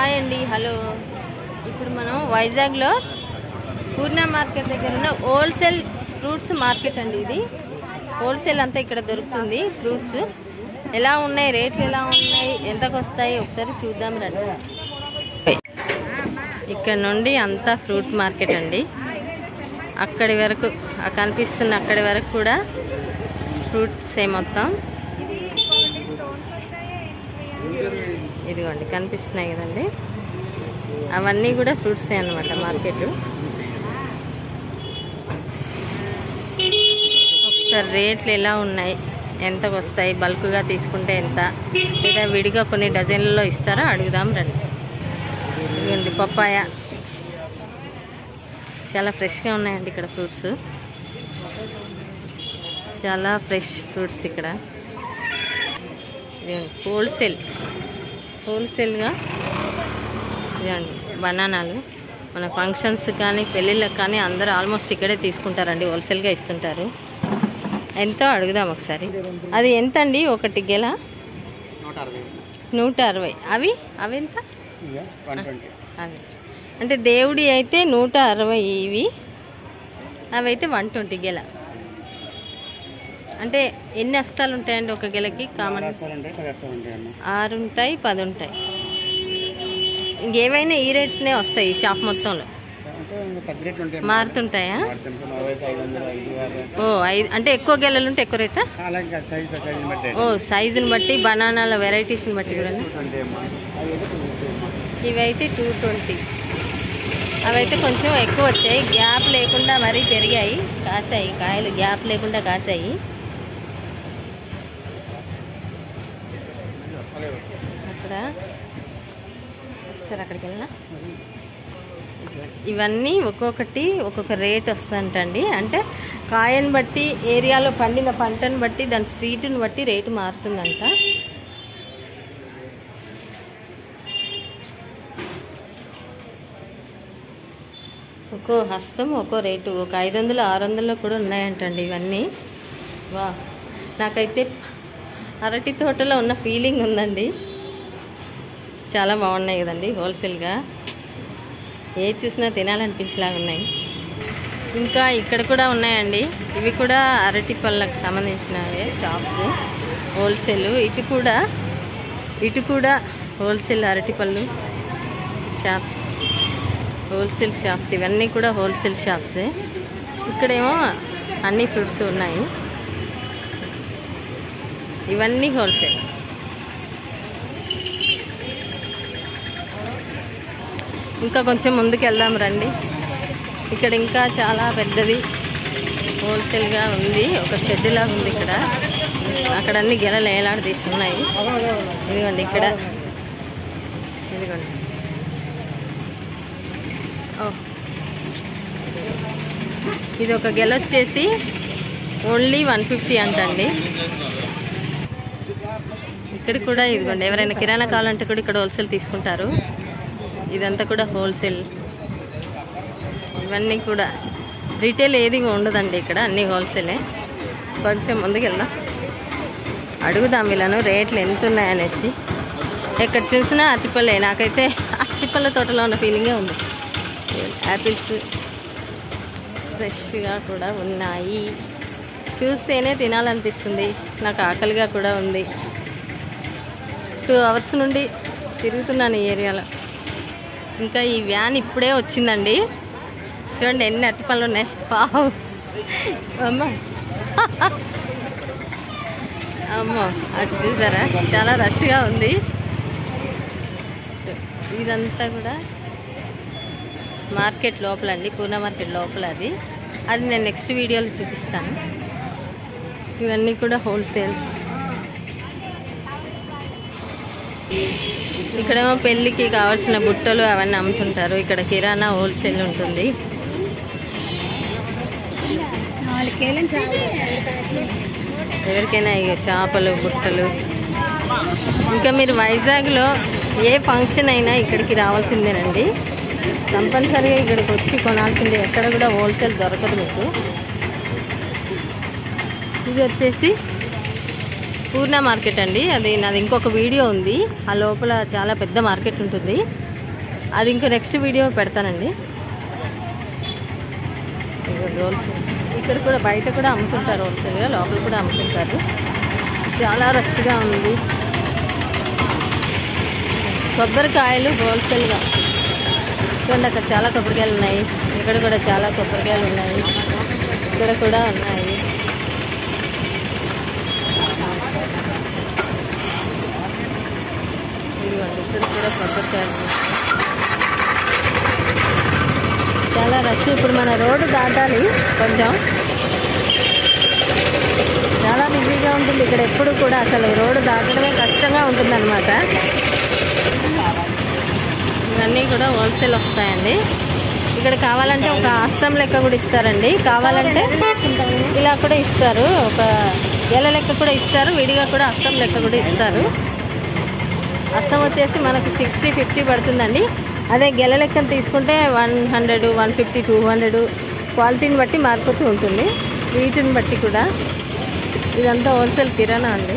Hi అండి hello ఇప్పుడు మనం వైజాగ్లో పూర్ణ మార్కెట్ దగ్గర ఉన్న హోల్సేల్ ఫ్రూట్స్ మార్కెట్ అండి ఇది హోల్సేల్ అంతా ఇక్కడ దొరుకుతుంది ఫ్రూట్స్ ఎలా ఉన్నాయి రేట్లు ఎలా ఉన్నాయి ఎంతకు వస్తాయి ఒకసారి చూద్దాం రండి ఇక్కడ నుండి అంతా ఫ్రూట్ మార్కెట్ అండి అక్కడి వరకు ఆ కనిపిస్తున్న అక్కడి వరకు కూడా ఫ్రూట్స్ ఏ మొత్తం ఇదిగోండి కనిపిస్తున్నాయి కదండి అవన్నీ కూడా ఫ్రూట్స్ అన్నమాట మార్కెట్ ఒకసారి రేట్లు ఎలా ఉన్నాయి ఎంతకు వస్తాయి బల్క్గా తీసుకుంటే ఎంత లేదా విడిగా కొన్ని డజన్లలో ఇస్తారో అడుగుదాం రండి ఇదిగోండి పప్పాయ చాలా ఫ్రెష్గా ఉన్నాయండి ఇక్కడ ఫ్రూట్స్ చాలా ఫ్రెష్ ఫ్రూట్స్ ఇక్కడ ఇదిగోండి హోల్సేల్ హోల్సేల్గా ఇదండి బనానాలు మన ఫంక్షన్స్ కానీ పెళ్ళిళ్ళకి కానీ అందరూ ఆల్మోస్ట్ ఇక్కడే తీసుకుంటారండి హోల్సేల్గా ఇస్తుంటారు ఎంతో అడుగుదాం ఒకసారి అది ఎంత అండి ఒకటి గెల నూట అరవై నూట అరవై అవి అవి ఎంత వన్ ట్వంటీ అవి అంటే దేవుడి అయితే నూట అరవై ఇవి అవి అయితే వన్ ట్వంటీ గెల అంటే ఎన్ని అస్తాలు ఉంటాయండి ఒక గెలకి కామన్ రసాలు ఉంటాయి పది రసాలు ఉంటాయి అన్న ఆరు ఉంటాయి పది ఉంటాయి ఇంకేమైనా ఈ రేట్నే వస్తాయి ఈ షాప్ మొత్తంలో అంటే ఇంకా పది రేట్లు ఉంటాయి మారుతుంటాయా వాడుతుంటే నలభై ఐదు ఐదు వందలు ఐదు ఆరు ఓ ఐదు అంటే ఎక్కువ గెలలు ఉంటే ఎక్కువ రేటా అలాగే కాదు సైజ్ సైజుని బట్టి ఓ సైజుని బట్టి బనానాల వెరైటీస్ని బట్టి కూడా ట్వంటీ అమ్మా అవి అయితే two fifty అమ్మా. ఇవైతే టూ ట్వంటీ అవైతే కొంచెం ఎక్కువ వచ్చాయి గ్యాప్ లేకుండా మరీ పెరిగాయి కాసాయి కాయలు గ్యాప్ లేకుండా కాసాయి అక్కడ ఒకసారి అక్కడికి వెళ్ళినా ఇవన్నీ ఒక్కొక్కటి ఒక్కొక్క రేట్ వస్తుందంటండి అంటే కాయని బట్టి ఏరియాలో పండిన పంటను బట్టి దాని స్వీట్ని బట్టి రేటు మారుతుందంట ఒక్కో హస్తం ఒక్కో రేటు ఒక ఐదు వందలు ఆరు వందల్లో కూడా ఉన్నాయంటండి ఇవన్నీ వా నాకైతే అరటి తోటలో ఉన్న ఫీలింగ్ ఉందండి చాలా బాగున్నాయి కదండి హోల్సేల్గా ఏ చూసినా తినాలనిపించేలాగా ఉన్నాయి ఇంకా ఇక్కడ కూడా ఉన్నాయండి ఇవి కూడా అరటి పళ్ళకు సంబంధించినవే షాప్స్ హోల్సేల్ ఇటు కూడా ఇటు కూడా హోల్సేల్ అరటి పళ్ళు షాప్స్ హోల్సేల్ షాప్స్ ఇవన్నీ కూడా హోల్సేల్ షాప్సే ఇక్కడేమో అన్ని ఫ్రూట్స్ ఉన్నాయి ఇవన్నీ హోల్సేల్ ఇంకా కొంచెం ముందుకు వెళ్దాం రండి ఇక్కడ ఇంకా చాలా పెద్దది హోల్సేల్గా ఉంది ఒక షెడ్ లాగా ఉంది ఇక్కడ అక్కడ అన్ని గెలలు ఏలాడి తీసుకున్నాయి ఇదిగోండి ఇక్కడ ఇదిగోండి ఓ. ఇది ఒక గెల వచ్చేసి ఓన్లీ వన్ ఫిఫ్టీ అంటండి ఇక్కడ కూడా ఇదిగోండి ఎవరైనా కిరాణా కావాలంటే కూడా ఇక్కడ హోల్సేల్ తీసుకుంటారు ఇదంతా కూడా హోల్సేల్ ఇవన్నీ కూడా రీటైల్ ఏది ఉండదండి ఇక్కడ అన్నీ హోల్సేలే కొంచెం ముందుకు వెళ్దాం అడుగుదాం వీళ్ళను రేట్లు ఎంత ఉన్నాయనేసి ఎక్కడ చూసినా అరటిపళ్ళే నాకైతే అరటిపళ్ళ తోటలో ఉన్న ఫీలింగే ఉంది యాపిల్స్ ఫ్రెష్గా కూడా ఉన్నాయి చూస్తేనే తినాలనిపిస్తుంది నాకు ఆకలిగా కూడా ఉంది టూ అవర్స్ నుండి తిరుగుతున్నాను ఈ ఏరియాలో ఇంకా ఈ వ్యాన్ ఇప్పుడే వచ్చిందండి చూడండి ఎన్ని అరటిపళ్ళు ఉన్నాయి పావు అమ్మ అమ్మో అటు చూసారా చాలా రష్గా ఉంది ఇదంతా కూడా మార్కెట్ లోపల అండి పూర్ణ మార్కెట్ లోపల అది అది నేను నెక్స్ట్ వీడియోలో చూపిస్తాను ఇవన్నీ కూడా హోల్సేల్ ఇక్కడేమో పెళ్ళికి కావాల్సిన బుట్టలు అవన్నీ అమ్ముతుంటారు ఇక్కడ కిరాణా హోల్సేల్ ఉంటుంది ఎవరికైనా ఇక చేపలు బుట్టలు ఇంకా మీరు వైజాగ్లో ఏ ఫంక్షన్ అయినా ఇక్కడికి రావాల్సిందేనండి కంపల్సరీగా ఇక్కడికి వచ్చి కొనాల్సిందే ఎక్కడ కూడా హోల్సేల్ దొరకదు మీకు ఇది వచ్చేసి పూర్ణ మార్కెట్ అండి అది నాది ఇంకొక వీడియో ఉంది ఆ లోపల చాలా పెద్ద మార్కెట్ ఉంటుంది అది ఇంకో నెక్స్ట్ వీడియో పెడతానండి ఇగో రోల్స్ ఇక్కడ కూడా బయట కూడా అమ్ముతుంటారు హోల్సేల్గా లోపల కూడా అమ్ముతుంటారు చాలా రష్గా ఉంది కొబ్బరికాయలు హోల్సేల్గా చూడండి అక్కడ చాలా కొబ్బరికాయలు ఉన్నాయి ఇక్కడ కూడా చాలా కొబ్బరికాయలు ఉన్నాయి ఇక్కడ కూడా ఉన్నాయి ఇదిగోండి ఇక్కడ కూడా కొబ్బరికాయలు ఉన్నాయి. చాలా రష్ ఇప్పుడు మన రోడ్డు దాటాలి కొంచెం చాలా బిజీగా ఉంటుంది ఇక్కడ ఎప్పుడు కూడా అసలు రోడ్డు దాటడమే కష్టంగా ఉంటుంది అనమాట ఇవన్నీ కూడా హోల్సేల్ వస్తాయండి ఇక్కడ కావాలంటే ఒక హస్తం లెక్క కూడా ఇస్తారండి కావాలంటే ఇలా కూడా ఇస్తారు ఒక గెల లెక్క కూడా ఇస్తారు విడిగా కూడా హస్తం లెక్క కూడా ఇస్తారు హస్తం వచ్చేసి మనకు సిక్స్టీ ఫిఫ్టీ పడుతుందండి అదే గెల లెక్కను తీసుకుంటే one hundred one fifty two hundred క్వాలిటీని బట్టి మారిపోతూ ఉంటుంది స్వీట్ని బట్టి కూడా ఇదంతా హోల్సేల్ కిరాణా అండి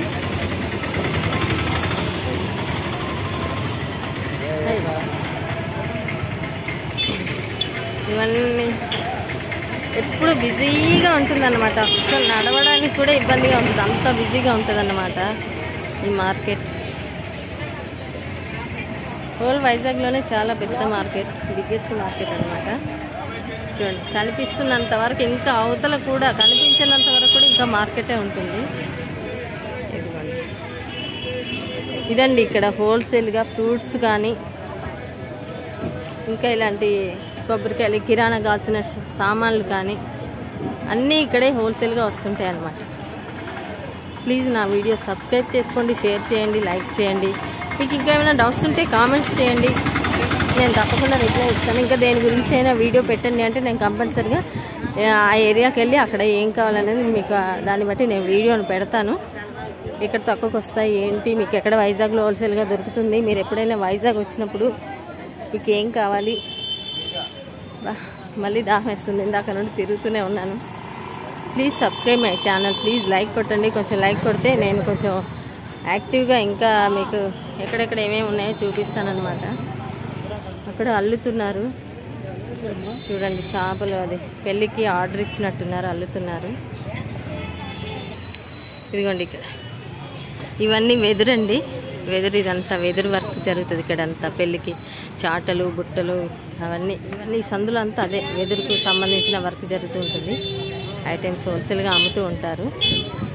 ఇవన్నీ ఎప్పుడు బిజీగా ఉంటుందన్నమాట అసలు నడవడానికి కూడా ఇబ్బందిగా ఉంటుంది అంత బిజీగా ఉంటుందన్నమాట ఈ మార్కెట్ హోల్ వైజాగ్లోనే చాలా పెద్ద మార్కెట్ బిగ్గెస్ట్ మార్కెట్ అన్నమాట చూడండి కనిపిస్తున్నంత వరకు ఇంకా అవతల కూడా కనిపించినంత వరకు కూడా ఇంకా మార్కెటే ఉంటుంది ఇదిగోండి ఇదండి ఇక్కడ హోల్సేల్గా ఫ్రూట్స్ కానీ ఇంకా ఇలాంటి కొబ్బరికాయలు కిరాణా కావాల్సిన సామాన్లు కానీ అన్నీ ఇక్కడే హోల్సేల్గా వస్తుంటాయి అన్నమాట ప్లీజ్ నా వీడియో సబ్స్క్రైబ్ చేసుకోండి షేర్ చేయండి లైక్ చేయండి మీకు ఇంకా ఏమైనా డౌట్స్ ఉంటే కామెంట్స్ చేయండి నేను తప్పకుండా రిప్లై ఇస్తాను ఇంకా దేని గురించి అయినా వీడియో పెట్టండి అంటే నేను కంపల్సరిగా ఆ ఏరియాకి వెళ్ళి అక్కడ ఏం కావాలనేది మీకు ఆ- దాన్ని బట్టి నేను వీడియోని పెడతాను ఇక్కడ తక్కువకి వస్తాయి ఏంటి మీకు ఎక్కడ వైజాగ్లో హోల్సేల్గా దొరుకుతుంది మీరు ఎప్పుడైనా వైజాగ్ వచ్చినప్పుడు మీకు ఏం కావాలి బా, మళ్ళీ దాహం వేస్తుంది ఇందాక నుండి తిరుగుతూనే ఉన్నాను please subscribe my channel please like కొట్టండి కొంచెం లైక్ కొడితే నేను కొంచెం యాక్టివ్గా ఇంకా మీకు ఎక్కడెక్కడ ఏమేమి ఉన్నాయో చూపిస్తానన్నమాట అక్కడ అల్లుతున్నారు చూడండి చేపలు అది పెళ్ళికి ఆర్డర్ ఇచ్చినట్టున్నారు అల్లుతున్నారు ఇదిగోండి ఇక్కడ ఇవన్నీ వెదురండి వెదురు ఇదంతా వెదురు వర్క్ జరుగుతుంది ఇక్కడ అంతా పెళ్ళికి చాటలు బుట్టలు అవన్నీ ఇవన్నీ ఈ సందులో అంతా అదే వెదురుకు సంబంధించిన వర్క్ జరుగుతూ ఉంటుంది ఐటమ్స్ హోల్సేల్గా అమ్ముతూ ఉంటారు